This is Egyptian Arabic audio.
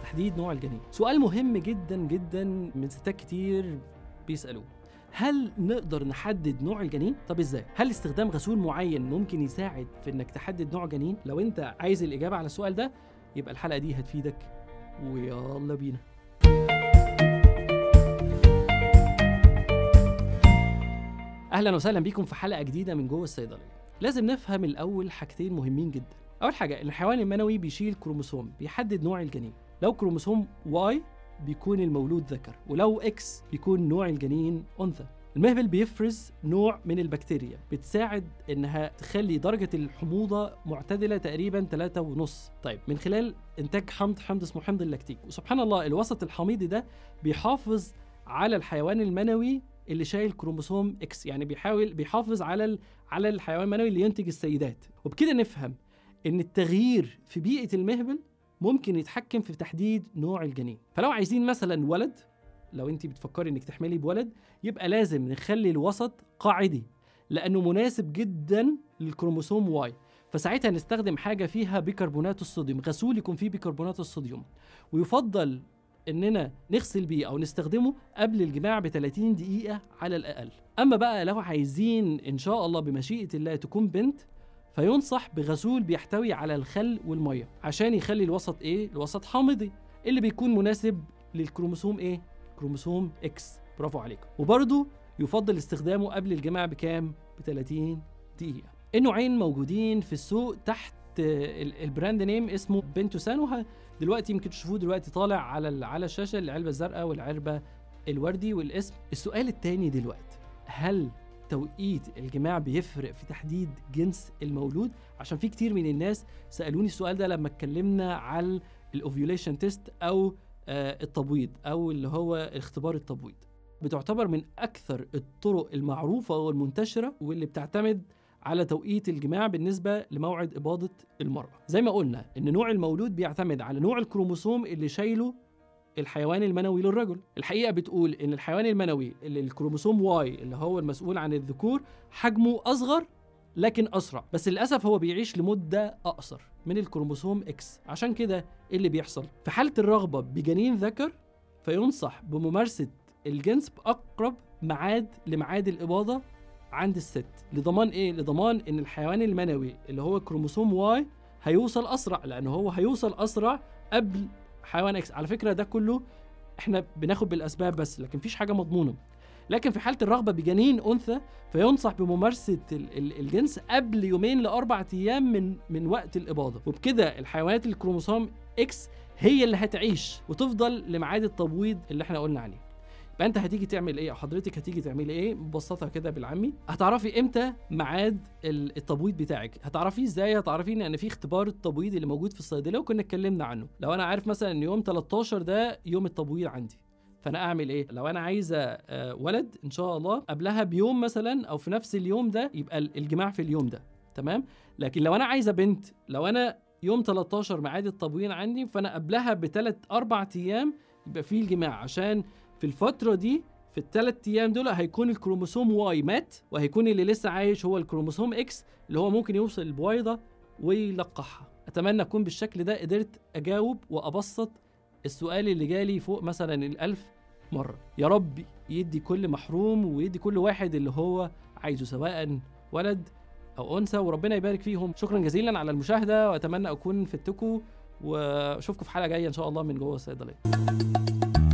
تحديد نوع الجنين سؤال مهم جدا جدا من ستات كتير بيسالوه هل نقدر نحدد نوع الجنين؟ طب ازاي؟ هل استخدام غسول معين ممكن يساعد في انك تحدد نوع جنين؟ لو انت عايز الاجابه على السؤال ده يبقى الحلقه دي هتفيدك ويلا بينا. اهلا وسهلا بيكم في حلقه جديده من جوه الصيدليه. لازم نفهم الاول حاجتين مهمين جدا. اول حاجه ان الحيوان المنوي بيشيل كروموسوم بيحدد نوع الجنين. لو كروموسوم واي بيكون المولود ذكر ولو اكس بيكون نوع الجنين انثى المهبل بيفرز نوع من البكتيريا بتساعد انها تخلي درجة الحموضة معتدلة تقريبا 3 ونص طيب من خلال انتاج حمض حمض اسمه حمض اللاكتيك وسبحان الله الوسط الحميضي ده بيحافظ على الحيوان المنوي اللي شايل كروموسوم اكس يعني بيحاول بيحافظ على ال... على الحيوان المنوي اللي ينتج السيدات وبكده نفهم ان التغيير في بيئة المهبل ممكن يتحكم في تحديد نوع الجنين فلو عايزين مثلا ولد لو انت بتفكري انك تحملي بولد يبقى لازم نخلي الوسط قاعدي لانه مناسب جدا للكروموسوم واي فساعتها نستخدم حاجه فيها بيكربونات الصوديوم غسول يكون فيه بيكربونات الصوديوم ويفضل اننا نغسل بيه او نستخدمه قبل الجماع ب 30 دقيقه على الاقل اما بقى لو عايزين ان شاء الله بمشيئه الله تكون بنت فينصح بغسول بيحتوي على الخل والميه عشان يخلي الوسط ايه الوسط حامضي اللي بيكون مناسب للكروموسوم ايه كروموسوم اكس برافو عليكم وبرضه يفضل استخدامه قبل الجماع بكام ب 30 دقيقه النوعين موجودين في السوق تحت البراند نيم اسمه بنتوسان وه... دلوقتي يمكن تشوفوه دلوقتي طالع على على الشاشه العلبه الزرقاء والعلبه الوردي والاسم السؤال الثاني دلوقتي هل توقيت الجماع بيفرق في تحديد جنس المولود عشان في كتير من الناس سالوني السؤال ده لما اتكلمنا على الاوفيوليشن تيست او آه التبويض او اللي هو اختبار التبويض بتعتبر من اكثر الطرق المعروفه والمنتشره واللي بتعتمد على توقيت الجماع بالنسبه لموعد اباضه المراه زي ما قلنا ان نوع المولود بيعتمد على نوع الكروموسوم اللي شايله الحيوان المنوي للرجل الحقيقه بتقول ان الحيوان المنوي اللي الكروموسوم واي اللي هو المسؤول عن الذكور حجمه اصغر لكن اسرع بس للاسف هو بيعيش لمده اقصر من الكروموسوم اكس عشان كده ايه اللي بيحصل في حاله الرغبه بجنين ذكر فينصح بممارسه الجنس باقرب ميعاد لميعاد الاباضه عند الست لضمان ايه لضمان ان الحيوان المنوي اللي هو كروموسوم واي هيوصل اسرع لانه هو هيوصل اسرع قبل حيوان اكس على فكره ده كله احنا بناخد بالاسباب بس لكن مفيش حاجه مضمونه لكن في حاله الرغبه بجنين انثى فينصح بممارسه الجنس قبل يومين لاربع ايام من من وقت الاباضه وبكده الحيوانات الكروموسوم اكس هي اللي هتعيش وتفضل لميعاد التبويض اللي احنا قلنا عليه يبقى انت هتيجي تعمل ايه او حضرتك هتيجي تعملي ايه ببساطه كده بالعامي هتعرفي امتى ميعاد التبويض بتاعك هتعرفي ازاي هتعرفي ان في اختبار التبويض اللي موجود في الصيدليه وكنا اتكلمنا عنه لو انا عارف مثلا ان يوم 13 ده يوم التبويض عندي فانا اعمل ايه لو انا عايزه ولد ان شاء الله قبلها بيوم مثلا او في نفس اليوم ده يبقى الجماع في اليوم ده تمام لكن لو انا عايزه بنت لو انا يوم 13 ميعاد التبويض عندي فانا قبلها بثلاث اربع ايام يبقى فيه الجماع عشان في الفتره دي في الثلاث ايام دول هيكون الكروموسوم واي مات وهيكون اللي لسه عايش هو الكروموسوم اكس اللي هو ممكن يوصل البويضه ويلقحها اتمنى اكون بالشكل ده قدرت اجاوب وابسط السؤال اللي جالي فوق مثلا الألف مرة يا رب يدي كل محروم ويدي كل واحد اللي هو عايزه سواء ولد أو أنثى وربنا يبارك فيهم شكرا جزيلا على المشاهدة وأتمنى أكون فدتكم وأشوفكم في حلقة جاية إن شاء الله من جوه الصيدلية